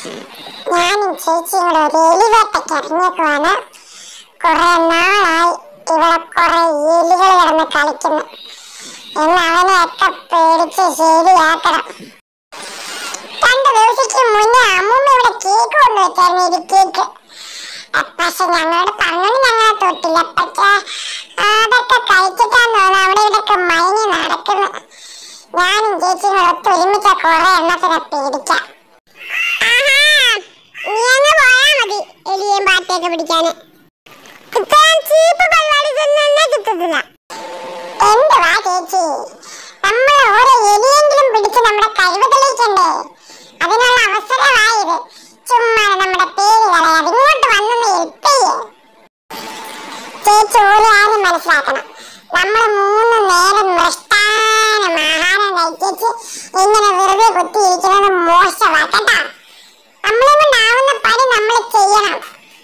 ഞാനും ചേച്ചിയും കൂടെ ഒരു എലിവേട്ടയ്ക്ക് ഇറങ്ങിയേക്കുവാണ് കുറെ നാളായി ഇവിടെ കുറെ എലികൾ കിടന്ന് കളിക്കുന്നു എന്ന് അവനെയൊക്കെ പേടിച്ച് ശരിയാക്കണം രണ്ട് ദിവസത്തേക്ക് മുന്നേ അമ്മൂമ്മ ഇവിടെ കേക്ക് കൊണ്ടുവച്ചായിരുന്നു ഒരു കേക്ക് പക്ഷെ ഞങ്ങളോട് പറഞ്ഞോണ്ട് ഞങ്ങളെ തൊട്ടില്ല പക്ഷെ അതൊക്കെ കഴിച്ചിട്ടാന്ന് തോന്നുന്നു അവിടെ ഇവിടെയൊക്കെ മയങ്ങി നടക്കുന്നു ഞാനും ചേച്ചിയും കൂടെ ഒത്ത് ഒരുമിച്ച കുറെ എണ്ണത്തിനെ പേടിക്കാം ആഹാ, നീ അങ്ങ് പോയാ മതി എലിയേം പാറ്റയൊക്കെ പിടിക്കാന് ഇത്രയും ചീപ്പ് പരിപാടി തന്നെ കിട്ടുന്നില്ല എന്തുവാ ചേച്ചി നമ്മൾ ഓരോ എലിയെങ്കിലും പിടിച്ച് നമ്മുടെ കഴിവ് തെളിയിക്കണ്ടേ അതിനുള്ള അവസരമായത് ചുമ്മാ നമ്മുടെ പേര് കളയാതെ ഇങ്ങോട്ട് വന്നൊന്ന് ഹെൽപ്പ് ചെയ്യേ ചേച്ചി ഒരു കാര്യം മനസ്സിലാക്കണം നമ്മൾ മൂന്ന് നേരം മൃഷ്ടാനം ആഹാരം കഴിച്ചേച്ച് ഇങ്ങനെ വെറുതെ കുത്തിയിരിക്കുന്നത് മോശമാ കേട്ടാ നമ്മളെ കൊണ്ടാവുന്ന പണി നമ്മൾ ചെയ്യണം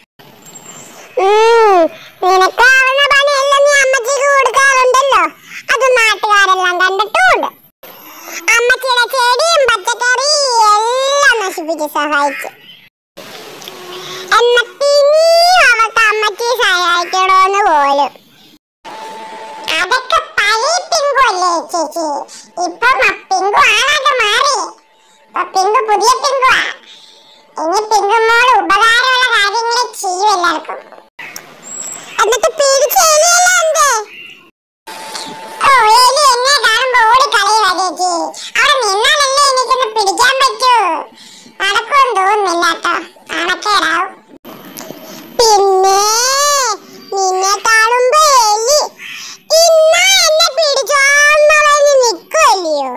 ഉം, നിനക്കാവുന്ന പണിയെല്ലാം നീ അമ്മച്ചിക്ക് കൊടുക്കാറുണ്ടല്ലോ അത് നാട്ടുകാരെല്ലാം കണ്ടിട്ടുമുണ്ട് അമ്മച്ചിയുടെ ചെടിയും പച്ചക്കറി എല്ലാം നശിപ്പിച്ച് സഹായിച്ചു എന്നിട്ട് ഇനിയും അവൾക്ക് അമ്മച്ചി സഹായിക്കണോന്ന് പോലും അതൊക്കെ പഴയ പിങ്കു അല്ലേ ചേച്ചി ഇപ്പം ആ പിങ്കു ആളാകെ മാറി ഇപ്പൊ പിങ്കു പുതിയ പിങ്കുവാ ഇനി പിങ്കുമോൾ ഉപകാരമുള്ള കാര്യങ്ങൾ ചെയ്യും എല്ലാവർക്കും എന്നിട്ട് പേടിച്ച് എലിയല്ല എന്തേ ഓ എലി എന്നെ കാണുമ്പോ ഓടി കളയുവാ ചേച്ചി അവിടെ നിന്നാലല്ലേ എനിക്കൊന്ന് പിടിക്കാൻ പറ്റൂ നടക്കുമെന്ന് തോന്നുന്നില്ല കേട്ടോ അണക്കേടാവും പിന്നെ നിന്നെ കാണുമ്പോ എലി ഇന്നാ എന്നെ പിടിച്ചോന്ന് പറഞ്ഞ് നിക്കുവല്ലയോ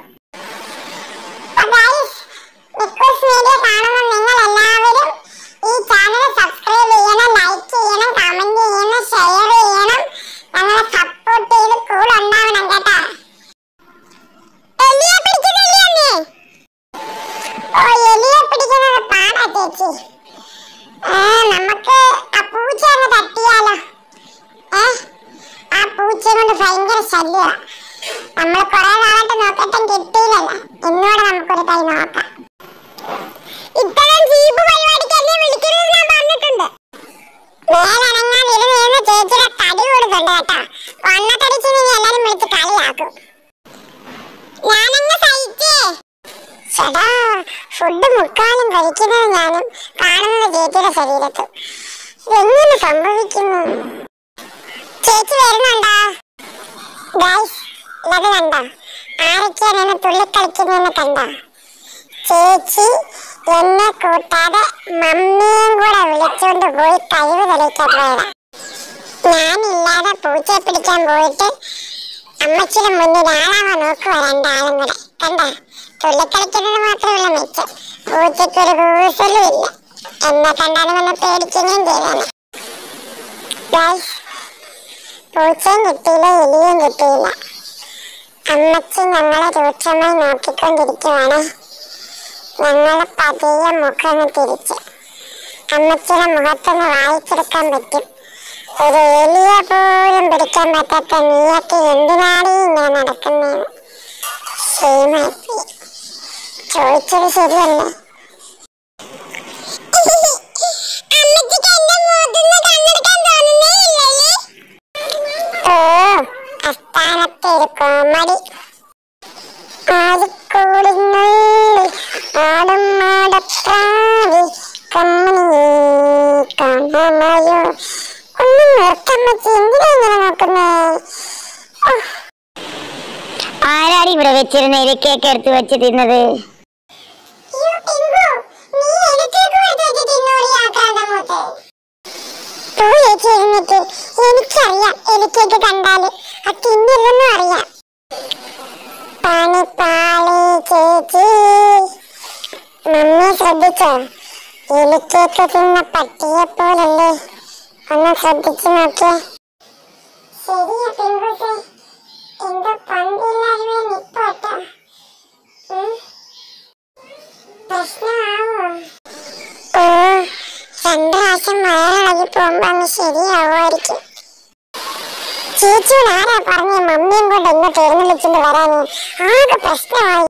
മിക്കോസ് മീഡിയ കാണുന്ന നിങ്ങൾ എല്ലാവരും ഈ ചാനൽ സബ്സ്ക്രൈബ് ചെയ്യണം ലൈക്ക് ചെയ്യണം കമന്റ് ചെയ്യണം ഷെയർ ചെയ്യണം ഞങ്ങളെ സപ്പോർട്ട് ചെയ്ത് കൂടെ ഉണ്ടാവണം കേട്ടോ എലിയെ പിടിക്കുന്നില്ലേ ഓ എലിയെ പിടിക്കുന്നത് പാടാ ചേച്ചി ആ, നമുക്ക് ആ പൂച്ച അങ്ങ് തട്ടിയാലോ ഏ ആ പൂച്ച കൊണ്ട് ഭയങ്കര ശല്യമാ നമ്മൾ കുറെ നാളായിട്ട് നോക്കട്ടും കിട്ടിയില്ലല്ലോ എന്നോട് നമുക്കൊരു കൈ നോക്കാം ഇത്തരം ജീപ്പ് പരിപാടിക്ക് എന്നെ വിളിക്കരുത് ഞാൻ പറഞ്ഞിട്ടുണ്ട് മേലനങ്ങാൻ ഇരുന്ന് ചേച്ചിയുടെ തടി കൊടുക്കുന്നുണ്ട് കേട്ടോ വണ്ണത്തടിച്ച് നീ എല്ലാരും വിളിച്ച് കളിയാക്കും ഞാനങ്ങ് സഹിച്ചേ ചേട്ടാ ഫുഡ് മുക്കാലും കഴിക്കുന്നത് ഞാനും കാണുന്നത് ചേച്ചിയുടെ ശരീരത്ത് എങ്ങനെ സംഭവിക്കുന്നു ചേച്ചി വരുന്നുണ്ടോ ഗൈസ് ഇത് കണ്ടോ ആരൊക്കെയാണ് തുള്ളിക്കളിക്കുന്നതെന്ന് കണ്ടോ ചേച്ചി എന്നെ കൂട്ടാതെ മമ്മിയും കൂടെ വിളിച്ചുകൊണ്ട് പോയി കഴിവ് തെളിയിക്കാൻ പോയതാ ഞാനില്ലാതെ പൂച്ചയെ പിടിക്കാൻ പോയിട്ട് അമ്മച്ചിയുടെ മുന്നിൽ ആളാവാൻ നോക്കുക രണ്ടാളും കൂടെ കണ്ട തുള്ളിക്കളിക്കുന്നത് മാത്രമല്ല മെച്ചം പൂച്ചയ്ക്ക് ഒരു കൂസലും ഇല്ല എന്നെ കണ്ടാലും ഒന്ന് പേടിക്കുകയും ചെയ്തേനെ ഗൈസ് പൂച്ചയും കിട്ടിയില്ല എലിയും കിട്ടിയില്ല അമ്മച്ചി ഞങ്ങളെ രൂക്ഷമായി നോക്കിക്കൊണ്ടിരിക്കുവാണ് ഞങ്ങളെ പതിയെ മുഖം തിരിച്ച് അമ്മച്ചിയുടെ മുഖത്തൊന്ന് വായിച്ചെടുക്കാൻ പറ്റും ഒരു എലിയെ പോലും പിടിക്കാൻ പറ്റാത്ത നീയൊക്കെ എന്തിനാണ് ഇങ്ങനെ നടക്കുന്നതെന്ന് ക്ഷീണമായിപ്പോയി ചോദിച്ചത് ശരിയല്ലേ അമ്മച്ചിക്ക് എന്റെ മുഖത്തുനിന്ന് കണ്ണെടുക്കാൻ തോന്നുന്നേ ഇല്ലല്ലേ ഓ അസ്ഥാനത്തെ ഒരു കോമഡി ആരിക്കൂടിനുള്ളിൽ ആടും മാടപ്രാവി കമ്മണി കാണാമയോ ഒന്നും നിർത്താൻ പറ്റി എന്തിനാ ഇങ്ങനെ നോക്കുന്നേ ഓ, ആരാടി ഇവിടെ വെച്ചിരുന്ന ഇരക്കൊക്കെ എടുത്ത് വെച്ച് തിന്നത് അയ്യോ, പിങ്കു, നീ എനിക്കേക്ക് കൊടുത്ത് വെച്ച് തിന്നോടി ആ കാന്തമൂത്ത്. പോ ചേച്ചി എഴുന്നേറ്റ്. എനിക്കറിയാം എനിക്കൊക്കെ കണ്ടാല് ആ തിന്നില്ലെന്നും അറിയാം പണിപ്പാളി ചേച്ചി മമ്മി ശ്രദ്ധിച്ചോ എലിക്കേക്ക് തിന്ന പട്ടിയെ പോലല്ലേ ഒന്ന് ശ്രദ്ധിച്ചു നോക്കിയേ ശരിയാ പെൺകുട്ടി എന്തോ പന്തില്ലായ്മ നിപ്പോട്ടോ പ്രശ്നമാവോ ഓ രണ്ടു പ്രാവശ്യം വയറിളകി പോകുമ്പോ അങ്ങ് ശരിയാവുമായിരിക്കും ചേച്ചിയോട് ആരാ പറഞ്ഞ മമ്മിയും കൊണ്ട് ഇങ്ങോട്ട് എഴുന്നള്ളിച്ചിട്ട് വരാന് ആകെ പ്രശ്നമായി